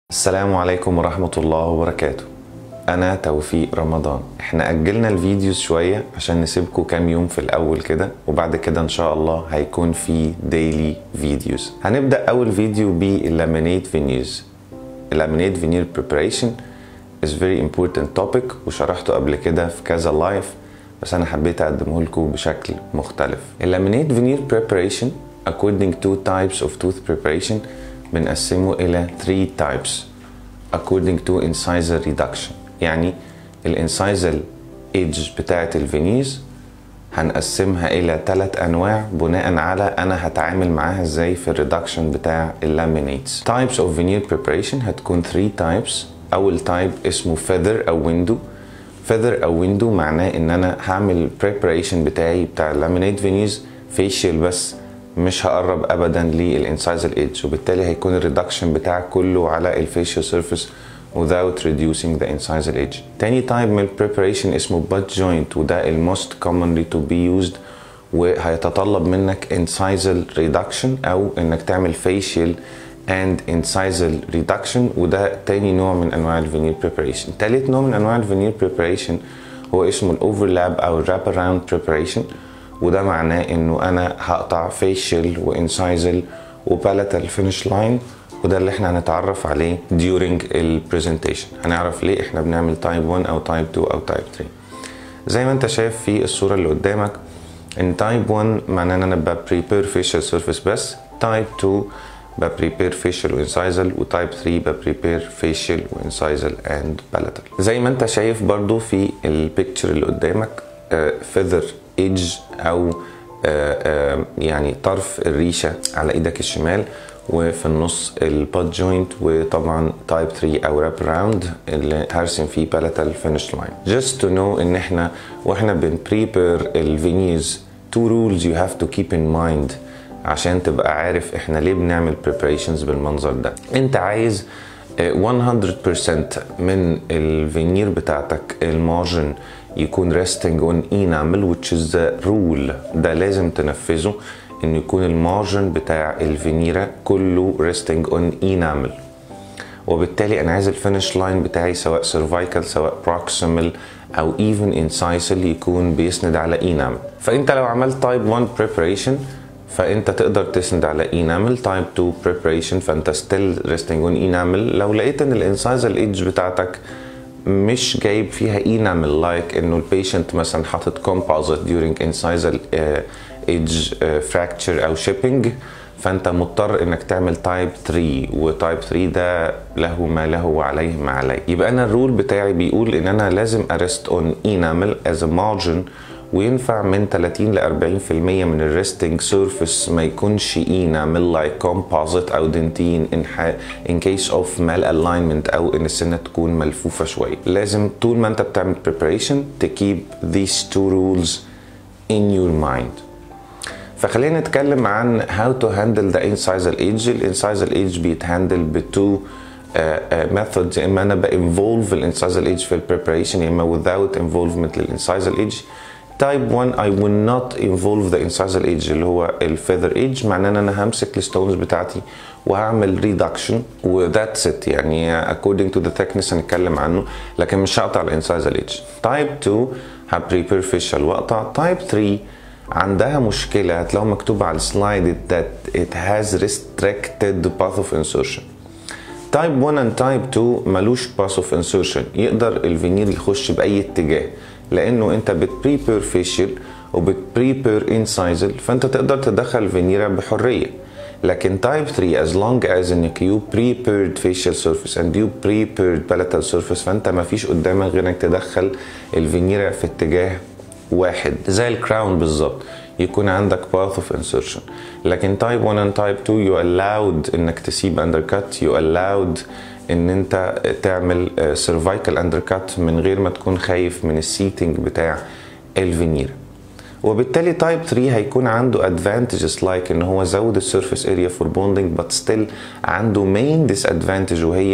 السلام عليكم ورحمة الله وبركاته أنا توفيق رمضان احنا أجلنا الفيديوز شوية عشان نسيبكم كام يوم في الأول كده وبعد كده إن شاء الله هيكون في ديلي فيديوز هنبدأ أول فيديو باللامينيت فينيرز اللامينيت فينير preparation is very important topic وشرحته قبل كده في كذا لايف بس أنا حبيت أقدمه لكم بشكل مختلف اللامينيت فينير preparation according to types of tooth preparation بنقسمه إلى 3 types according to incisor reduction يعني الانسايزل ايدج بتاعة الفينيز هنقسمها إلى ثلاث أنواع بناء على أنا هتعامل معاها إزاي في الريدكشن بتاع اللامينيتس types of veneer preparation هتكون 3 types أول تايب اسمه feather أو window feather أو window معناه إن أنا هعمل preparation بتاعي بتاع اللامينيت فينيز فيشيال بس مش هقرب ابدا للانسايزل ايدج وبالتالي هيكون الريدكشن بتاعك كله على الفيشيال سيرفيس without reducing the incisal edge. تاني تايب من preparation اسمه butt joint وده ال most commonly to be used وهيتطلب منك incisal reduction او انك تعمل facial and incisal reduction وده تاني نوع من انواع الفينير preparation. تالت نوع من انواع الفينير preparation هو اسمه الاوفرلاب او الراب around preparation وده معناه انه انا هقطع فيشل وانسايزل وبالاتال فينش لاين وده اللي احنا هنتعرف عليه during البرزنتيشن هنعرف ليه احنا بنعمل تايب 1 او تايب 2 او تايب 3 زي ما انت شايف في الصوره اللي قدامك ان تايب 1 معناه ان انا ببريبير فيشل سيرفيس بس تايب 2 ببريبير فيشل وانسايزل وتايب 3 ببريبير فيشل وانسايزل اند بالاتال زي ما انت شايف برضو في البيكتشر اللي قدامك فيذر ايدج او آآ آآ يعني طرف الريشه على ايدك الشمال وفي النص الباد جوينت وطبعا تايب 3 او راب راوند اللي هرسم فيه بالاتال فينش لاين جاست تو نو ان احنا واحنا بنبريبير الفينيز تو رولز يو هاف تو كيب ان مايند عشان تبقى عارف احنا ليه بنعمل preparations بالمنظر ده انت عايز 100% من الفينير بتاعتك المارجن يكون resting on enamel which is the rule ده لازم تنفذه انه يكون المارجن بتاع الفينيرا كله resting on enamel وبالتالي انا عايز الفينش لاين بتاعي سواء cervical سواء proximal او even incisal يكون بيسند على enamel فانت لو عملت type 1 preparation فانت تقدر تسند على enamel type 2 preparation فانت still resting on enamel لو لقيت ان الانسايزال ايدج بتاعتك مش جايب فيها enamel like انه البيشنت مثلا حاطط composite during incisal uh, edge uh, fracture او shipping فانت مضطر انك تعمل تايب 3 وتايب 3 ده له ما له وعليه ما عليه يبقى انا الرول بتاعي بيقول ان انا لازم ارست اون enamel as a margin وينفع من 30 ل 40% من الريستنج سيرفيس ما يكونش enamel like composite او دنتين in, in case of mal alignment او ان السنه تكون ملفوفه شويه لازم طول ما انت بتعمل preparation to keep these two rules in your mind فخلينا نتكلم عن how to handle the incisal edge الانسايزال edge بيتهاندل بتو ميثودز uh, uh, اما انا بانفولف الانسايزال edge في البريبريشن يا اما without involvement للانسايزال edge تايب 1 I will not involve the incisal edge اللي هو الفيذر ايدج معناه ان انا همسك الستونز بتاعتي وهعمل ريدكشن وذاتس ات يعني according to the thickness هنتكلم عنه لكن مش هقطع الانسايزال ايدج تايب 2 هبريبير فيشل واقطع تايب 3 عندها مشكله هتلاقوا مكتوب على السلايد that it has restricted path of insertion تايب 1 and تايب 2 ملوش باث اوف انسرشن يقدر الفينير يخش باي اتجاه لانه انت بتبريبير فيشل وبتبريبير انسايزل فانت تقدر تدخل فينيرا بحريه لكن تايب 3 as long as انك يو prepared facial surface and you prepared palatal surface فانت ما فيش قدامك غير انك تدخل الفينيرا في اتجاه واحد زي الكراون بالظبط يكون عندك path of insertion لكن تايب 1 and تايب 2 you allowed انك تسيب undercut you allowed ان انت تعمل سيرفايكال اندركات من غير ما تكون خايف من السيتنج بتاع الفينير وبالتالي تايب 3 هيكون عنده ادفانتجز لايك ان هو زود السيرفيس اريا فور بوندنج بس ستيل عنده مين ديس ادفانتج وهي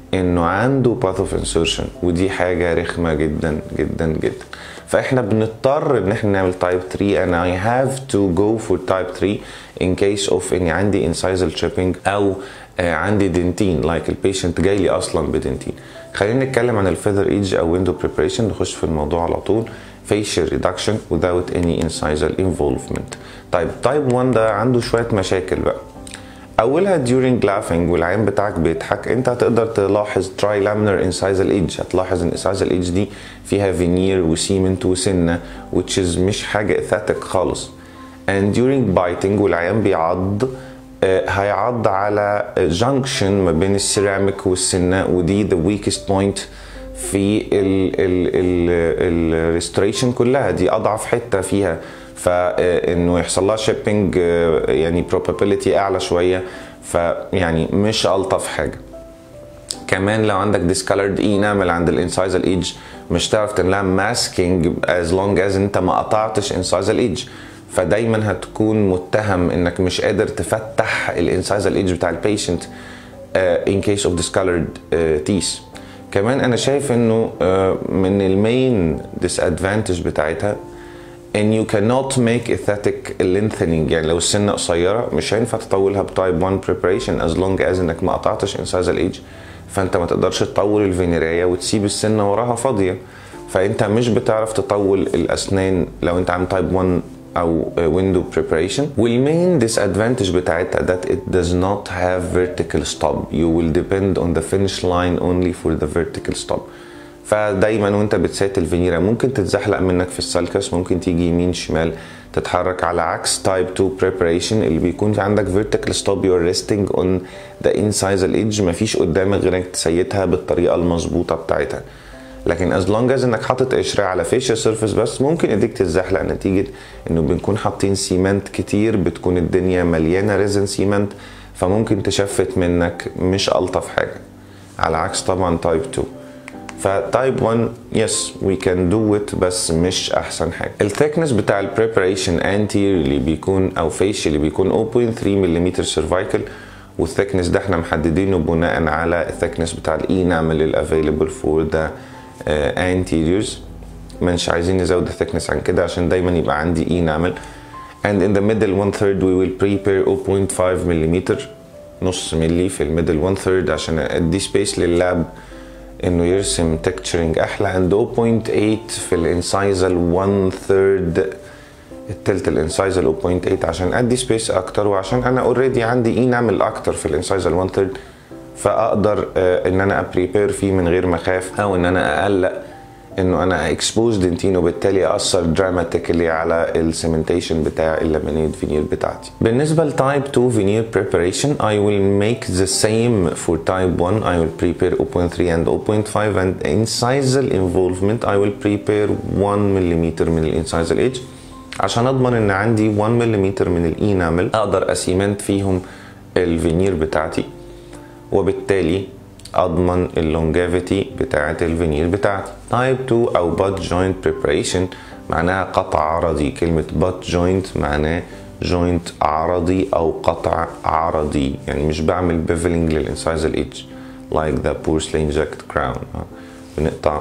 انه عنده باث اوف انسرشن ودي حاجه رخمه جدا جدا جدا فاحنا بنضطر ان احنا نعمل تايب 3 and I have to go for type 3 in case of اني عندي incisal chipping او آه عندي دنتين لايك like البيشنت جاي لي اصلا بدنتين خلينا نتكلم عن الفيذر ايدج او ويندو بريبريشن نخش في الموضوع على طول facial reduction without any incisal involvement طيب تايب 1 ده عنده شويه مشاكل بقى اولها during laughing والعين بتاعك بيضحك انت هتقدر تلاحظ trilaminar incisal edge هتلاحظ ان incisal edge دي فيها فينير وسيمنت وسنه which is مش حاجه اثاتيك خالص and during biting والعيان بيعض آه هيعض على junction ما بين السيراميك والسنه ودي the weakest point في الريستوريشن كلها دي اضعف حته فيها فانه يحصل لها شيبنج يعني probability اعلى شويه فيعني مش الطف حاجه كمان لو عندك discolored enamel عند الانسايزال ايدج مش تعرف تعملها ماسكينج as long as انت ما قطعتش انسايزال ايدج فدايما هتكون متهم انك مش قادر تفتح الانسايزال ايدج بتاع البيشنت in case of discolored teeth كمان انا شايف انه من المين disadvantage بتاعتها ان you cannot make aesthetic lengthening يعني لو السنه قصيره مش هينفع تطولها بتايب 1 preparation as long as انك ما قطعتش incisal edge فانت ما تقدرش تطول الفينيريا وتسيب السنه وراها فاضيه فانت مش بتعرف تطول الاسنان لو انت عامل تايب 1 او window preparation والمين disadvantage بتاعتها that it does not have vertical stop you will depend on the finish line only for the vertical stop فدايما وانت بتسات الفينيرا ممكن تتزحلق منك في السلكس ممكن تيجي يمين شمال تتحرك على عكس تايب 2 preparation اللي بيكون في عندك vertical stop you're resting on the incisal edge مفيش قدامك غير انك تسيتها بالطريقه المظبوطه بتاعتها لكن as long as انك حاطط قشره على فيشيال سيرفيس بس ممكن ايديك تتزحلق نتيجه انه بنكون حاطين سيمنت كتير بتكون الدنيا مليانه ريزن سيمنت فممكن تشفت منك مش الطف حاجه على عكس طبعا تايب 2 فتايب 1 يس وي كان دو ات بس مش احسن حاجه الثيكنس بتاع البريبريشن انتير اللي بيكون او فيش اللي بيكون 0.3 ملم سيرفايكل والثيكنس ده احنا محددينه بناء على الثيكنس بتاع الاينامل الافيلبل فور ذا انتيريورز مش عايزين نزود الثيكنس عن كده عشان دايما يبقى عندي اينامل and in the middle one third we will prepare 0.5 ملم نص ملي في الميدل 1 third عشان ادي سبيس لللاب انه يرسم تكتشرنج احلى and 0.8 في الانسايزل 1 ثيرد التلت الانسايزل 0.8 عشان ادي سبيس اكتر وعشان انا اوريدي عندي انامل اكتر في الانسايزل 1 ثيرد فاقدر آه ان انا ابريبير فيه من غير ما اخاف او ان انا اقلق انه انا اكسبوز دنتين وبالتالي اثر دراماتيكلي على السيمنتيشن بتاع اللامينيت فينير بتاعتي بالنسبه لتايب 2 فينير preparation I will make the same for type 1 I will prepare 0.3 and 0.5 and incisal involvement I will prepare 1 ملم من الانسايزال ايدج عشان اضمن ان عندي 1 ملم من الانامل اقدر اسيمنت فيهم الفينير بتاعتي وبالتالي اضمن اللونجيفيتي بتاعه الفينير بتاعتي تايب 2 او بات جوينت بريبريشن معناها قطع عرضي كلمه بات جوينت معناه جوينت عرضي او قطع عرضي يعني مش بعمل بيفلنج للانسايزال ايدج لايك ذا بورسلين جاكت كراون بنقطع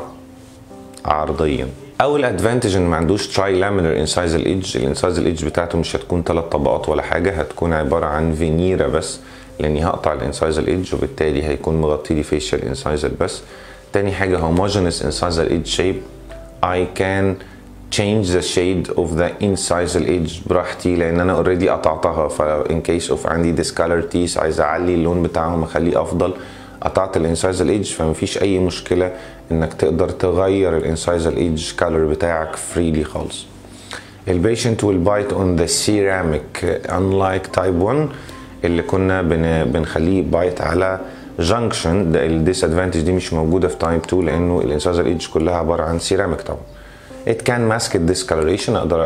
عرضيا اول ادفانتج ان ما عندوش تراي لامينر انسايزال ايدج الانسايزال ايدج بتاعته مش هتكون ثلاث طبقات ولا حاجه هتكون عباره عن فينيرا بس لاني هقطع الانسايزال ايدج وبالتالي هيكون مغطي لي فيشال انسايزال بس تاني حاجه homogeneous incisal edge shape I can change the shade of the incisal edge براحتي لان انا اوريدي قطعتها ف in case of عندي discolor teeth عايز اعلي اللون بتاعهم اخليه افضل قطعت الانسايزال ايدج فمفيش اي مشكله انك تقدر تغير الانسايزال ايدج كالر بتاعك فريلي خالص البيشنت will bite on the ceramic unlike type 1 اللي كنا بن بنخليه بايت على جانكشن ده الديس ادفانتج دي مش موجوده في تايب 2 لانه الانسايزال ايدج كلها عباره عن سيراميك طبعا it can mask discoloration اقدر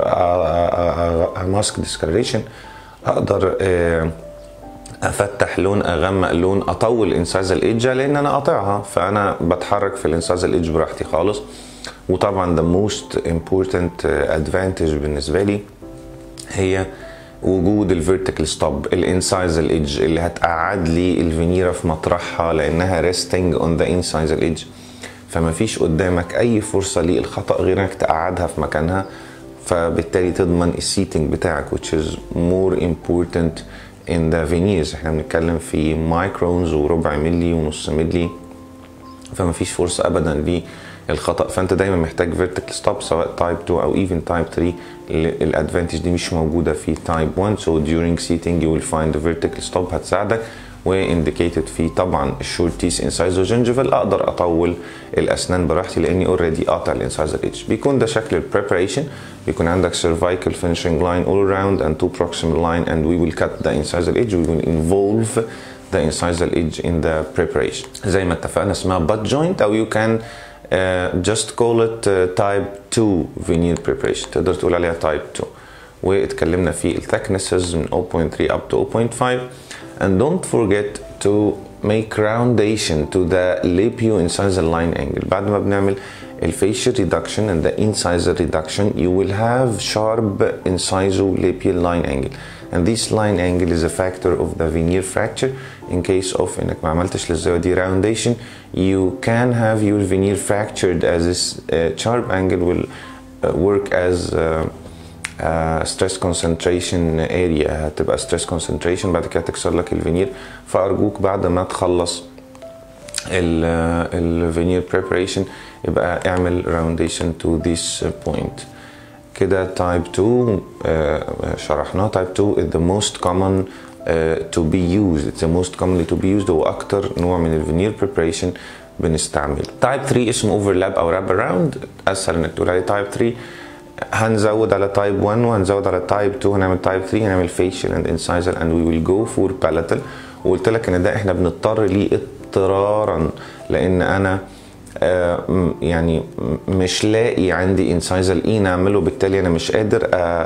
ماسك discoloration اقدر افتح لون اغمق لون اطول الانسايزال ايدج لان انا قاطعها فانا بتحرك في الانسايزال ايدج براحتي خالص وطبعا the most important advantage بالنسبه لي هي وجود الفيرتيكال ستوب الانسايزال ايدج اللي هتقعد لي الفينيرا في مطرحها لانها ريستنج اون ذا انسايزال ايدج فما فيش قدامك اي فرصه للخطا غير انك تقعدها في مكانها فبالتالي تضمن السيتنج بتاعك which is more important in the veneers احنا بنتكلم في مايكرونز وربع ملي ونص ملي فما فيش فرصه ابدا للخطا فانت دايما محتاج فيرتيكال ستوب سواء تايب 2 او even تايب 3 الادفانتج دي مش موجوده في تايب 1 so during seating you will find the vertical stop هتساعدك وانديكيتد في طبعا الشورت تيس انسايزر جنجفل اقدر اطول الاسنان براحتي لاني اوريدي قاطع الانسايزر ايدج بيكون ده شكل البريبريشن بيكون عندك cervical finishing line all around and two proximal line and we will cut the incisal edge we will involve the incisal edge in the preparation زي ما اتفقنا اسمها butt joint او you can uh, just call it uh, type 2 veneer preparation تقدر تقول عليها type 2 واتكلمنا في الثكنسز من 0.3 up to 0.5 and don't forget to make roundation to the labio incisal line angle بعد ما بنعمل الfacial reduction and the incisor reduction you will have sharp incisolabial line angle and this line angle is a factor of the veneer fracture in case of انك ما عملتش للزاويه دي roundation you can have your veneer fractured as this uh, sharp angle will uh, work as uh, uh, stress concentration area هتبقى stress concentration بعد كده تكسر لك الفينير فارجوك بعد ما تخلص الفينير preparation يبقى اعمل roundation to this point كده type 2 uh, شرحناه type 2 is the most common uh, to be used it's the most commonly to be used هو اكتر نوع من الفينير preparation بنستعمله type 3 اسمه overlap او wrap around اسهل انك تقول عليه type 3 هنزود على تايب 1 وهنزود على تايب 2 هنعمل تايب 3 هنعمل فيشل اند انسايزر اند وي ويل جو فور بالاتال وقلت لك ان ده احنا بنضطر ليه اضطرارا لان انا آه يعني مش لاقي عندي انسايزر اي نعمله بالتالي انا مش قادر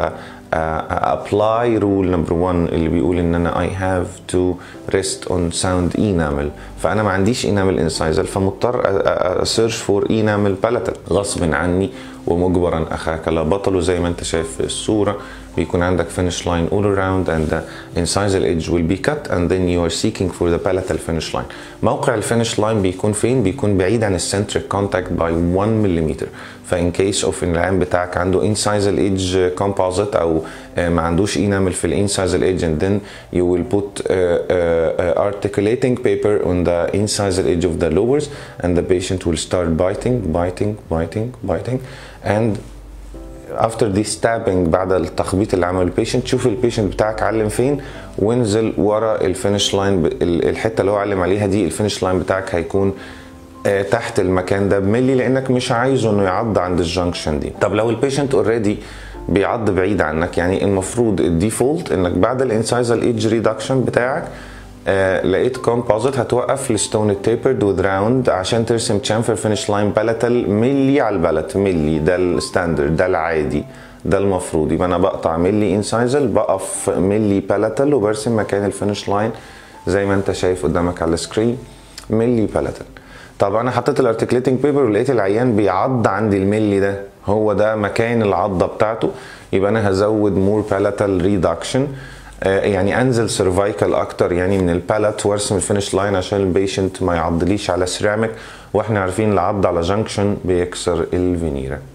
ابلاي رول نمبر 1 اللي بيقول ان انا اي هاف تو ريست اون ساوند انامل فانا ما عنديش انامل انسايزر فمضطر اسيرش فور انامل بالاتال غصب عني ومجبرا اخاك لا بطل وزي ما انت شايف في الصوره بيكون عندك finish line all around and the incisal edge will be cut and then you are seeking for the palatal finish line موقع الفينش لاين بيكون فين بيكون بعيد عن السنتريك كونتاكت باي 1 ملم فان كيس اوف ان العين بتاعك عنده incisal edge composite او ما عندوش enamel في الانسايزال edge and then you will put uh, uh, articulating paper on the incisal edge of the lowers and the patient will start biting biting biting biting and after this tapping بعد التخبيط اللي عمله البيشنت شوف البيشنت بتاعك علم فين وانزل ورا الفينش لاين الحته اللي هو علم عليها دي الفينش لاين بتاعك هيكون آه تحت المكان ده بملي لانك مش عايزه انه يعض عند الجنكشن دي طب لو البيشنت اوريدي بيعض بعيد عنك يعني المفروض الديفولت انك بعد الانسايزال ايدج ريدكشن بتاعك آه لقيت كومبوزيت هتوقف الستون التيبرد وذ راوند عشان ترسم تشامفر فينش لاين بالاتال ملي على البلت ملي ده الستاندرد ده العادي ده المفروض يبقى انا بقطع ملي انسايزل بقف ملي بالاتال وبرسم مكان الفينش لاين زي ما انت شايف قدامك على السكرين ملي بالاتال طب انا حطيت الارتكليتنج بيبر ولقيت العيان بيعض عند الملي ده هو ده مكان العضه بتاعته يبقى انا هزود مور بالاتال ريدكشن يعني انزل سيرفايكال اكتر يعني من البالات وارسم الفينش لاين عشان البيشنت ما يعضليش على سيراميك واحنا عارفين العض على جنكشن بيكسر الفينيرا